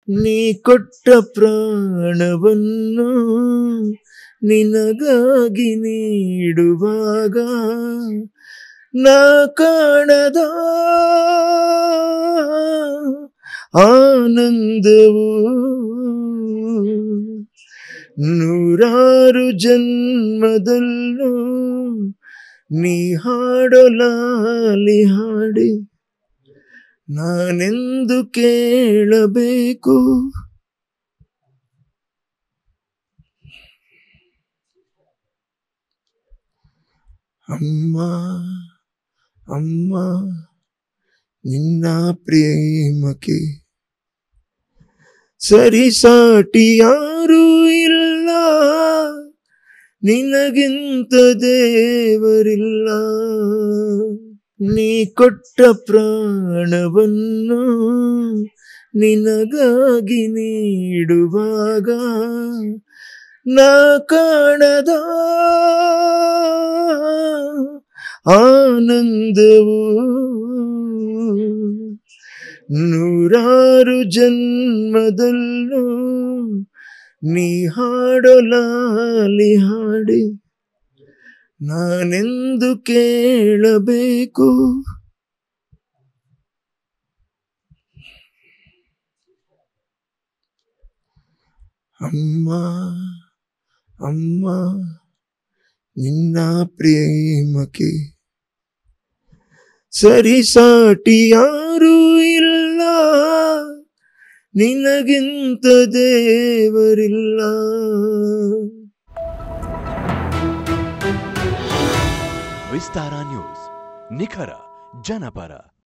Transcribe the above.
ನೀ ಕೊಟ್ಟ ಪ್ರಾಣವನ್ನು ನಿನಗಾಗಿ ನೀಡುವಾಗ ನಾ ಕಾಣದ ಆನಂದವು ನೂರಾರು ಜನ್ಮದಲ್ಲೂ ನೀ ಹಾಡಲಾಲಿ ಹಾಡಿ ನಾನೆಂದು ಕೇಳಬೇಕು ಅಮ್ಮ ಅಮ್ಮ ನಿನ್ನ ಪ್ರೇಮಕ್ಕೆ ಸರಿಸಾಟಿ ಯಾರೂ ಇಲ್ಲ ನಿನಗಿಂತ ದೇವರಿಲ್ಲ ನೀ ಕೊಟ್ಟ ಪ್ರಾಣವನ್ನು ನಿನಗಾಗಿ ನೀಡುವಾಗ ನಾ ಕಾಣದ ಆನಂದವು ನೂರಾರು ಜನ್ಮದಲ್ಲೂ ನೀ ಹಾಡಲಾಲಿ ಹಾಡಿ ನಾನೆಂದು ಕೇಳಬೇಕು ಅಮ್ಮ ಅಮ್ಮ ನಿನ್ನ ಪ್ರೇಮಕ್ಕೆ ಸರಿಸಾಟಿ ಯಾರೂ ಇಲ್ಲ ನಿನಗಿಂತ ದೇವರಿಲ್ಲ ವಿಸ್ತಾರ ನ್ಯೂಸ್ ನಿಖರ ಜನಪರ